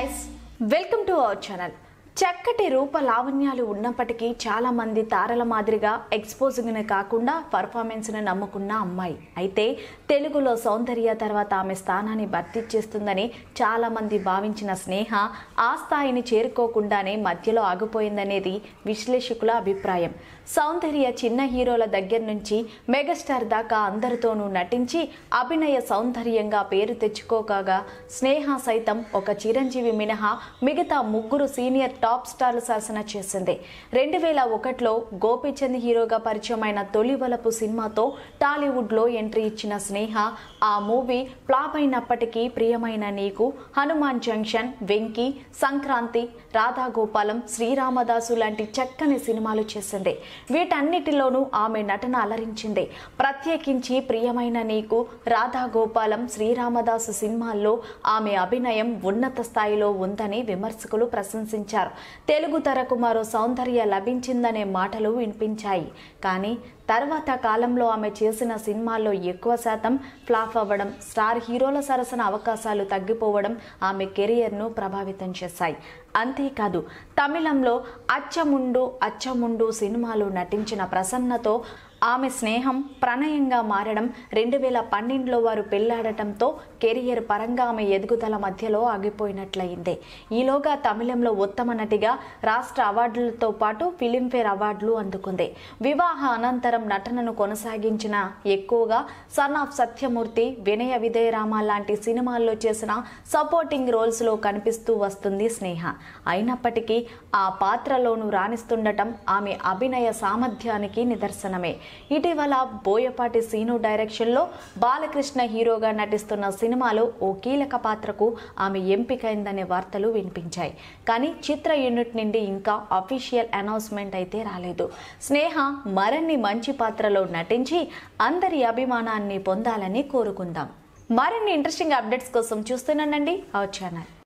guys welcome to our channel చక్కటి రూప లావణ్యాలు ఉన్నప్పటికీ చాలా మంది తారల మాదిరిగా ఎక్స్పోజింగ్ కాకుండా పర్ఫార్మెన్స్ ని నమ్ముకున్న అమ్మాయి అయితే తెలుగులో సౌందర్య తర్వాత ఆమె స్థానాన్ని భర్తీ చేస్తుందని చాలా మంది భావించిన స్నేహ ఆ స్థాయిని చేరుకోకుండానే మధ్యలో ఆగిపోయిందనేది విశ్లేషకుల అభిప్రాయం సౌందర్య చిన్న హీరోల దగ్గర నుంచి మెగాస్టార్ దాకా అందరితోనూ నటించి అభినయ సౌందర్యంగా పేరు తెచ్చుకోగా స్నేహ సైతం ఒక చిరంజీవి మినహా మిగతా ముగ్గురు సీనియర్ టాప్ స్టార్లు శాసన చేసింది రెండు వేల ఒకటిలో గోపీచంద్ హీరోగా పరిచయమైన తొలి వలపు సినిమాతో టాలీవుడ్లో ఎంట్రీ ఇచ్చిన స్నేహ ఆ మూవీ ఫ్లాప్ అయినప్పటికీ ప్రియమైన నీకు హనుమాన్ జంక్షన్ వెంకీ సంక్రాంతి రాధాగోపాలం శ్రీరామదాసు లాంటి చక్కని సినిమాలు చేసింది వీటన్నిటిలోనూ ఆమె నటన అలరించింది ప్రత్యేకించి ప్రియమైన నీకు రాధాగోపాలం శ్రీరామదాసు సినిమాల్లో ఆమె అభినయం ఉన్నత స్థాయిలో ఉందని విమర్శకులు ప్రశంసించారు తెలుగు తెరకు మరో సౌందర్య లభించిందనే మాటలు వినిపించాయి కానీ తర్వాత కాలంలో ఆమె చేసిన సినిమాల్లో ఎక్కువ శాతం ఫ్లాప్ అవ్వడం స్టార్ హీరోల సరసన అవకాశాలు తగ్గిపోవడం ఆమె కెరియర్ను ప్రభావితం చేశాయి అంతేకాదు తమిళంలో అచ్చముండు అచ్చముండు సినిమాలో నటించిన ప్రసన్నతో ఆమె స్నేహం ప్రణయంగా మారడం రెండు వేల పన్నెండులో వారు పెళ్లాడటంతో కెరియర్ పరంగా ఆమె ఎదుగుదల మధ్యలో ఆగిపోయినట్లయింది ఈలోగా తమిళంలో ఉత్తమ నటిగా రాష్ట్ర అవార్డులతో పాటు ఫిలింఫేర్ అవార్డులు అందుకుంది వివాహ అనంతరం నటనను కొనసాగించిన ఎక్కువగా సన్ ఆఫ్ సత్యమూర్తి వినయ విధేయరామ లాంటి సినిమాల్లో చేసిన సపోర్టింగ్ రోల్స్లో కనిపిస్తూ వస్తుంది స్నేహ అయినప్పటికీ ఆ పాత్రలోనూ రాణిస్తుండటం ఆమె అభినయ సామర్థ్యానికి నిదర్శనమే ఇటీవల బోయపాటి సీను డైరెక్షన్లో బాలకృష్ణ హీరోగా నటిస్తున్న సినిమాలో ఓ కీలక పాత్రకు ఆమె ఎంపికైందనే వార్తలు వినిపించాయి కానీ చిత్ర యూనిట్ నుండి ఇంకా అఫీషియల్ అనౌన్స్మెంట్ అయితే రాలేదు స్నేహ మరిన్ని మంచి పాత్రలో నటించి అందరి అభిమానాన్ని పొందాలని కోరుకుందాం మరిన్ని ఇంట్రెస్టింగ్ అప్డేట్స్ కోసం చూస్తున్నానండి అవర్ ఛానల్